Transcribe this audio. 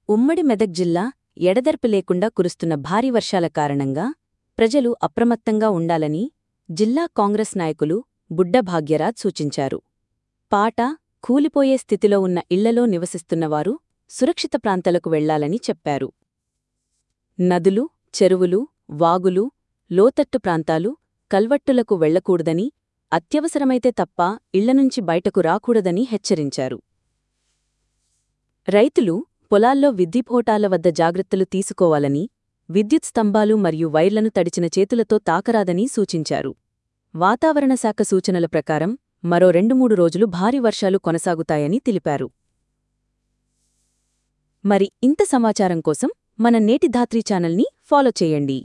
ఉమ్మడి మెదక్ జిల్లా ఎడదెర్పు లేకుండా కురుస్తున్న భారీ వర్షాల కారణంగా ప్రజలు అప్రమత్తంగా ఉండాలని జిల్లా కాంగ్రెస్ నాయకులు బుడ్డ భాగ్యరాజ్ సూచించారు పాట కూలిపోయే స్థితిలో ఉన్న ఇళ్లలో నివసిస్తున్నవారు సురక్షిత ప్రాంతాలకు వెళ్లాలని చెప్పారు నదులు చెరువులు వాగులు లోతట్టు ప్రాంతాలు కల్వట్టులకు వెళ్లకూడదని అత్యవసరమైతే తప్ప ఇళ్లనుంచి బయటకు రాకూడదని హెచ్చరించారు రైతులు పొలాల్లో విద్యుపోటాల వద్ద జాగ్రత్తలు తీసుకోవాలని విద్యుత్ స్తంభాలు మరియు వైర్లను తడిచిన చేతులతో తాకరాదని సూచించారు వాతావరణ శాఖ సూచనల ప్రకారం మరో రెండు మూడు రోజులు భారీ వర్షాలు కొనసాగుతాయని తెలిపారు మరి ఇంత సమాచారం కోసం మన నేటి ధాత్రి ఛానల్ని ఫాలో చేయండి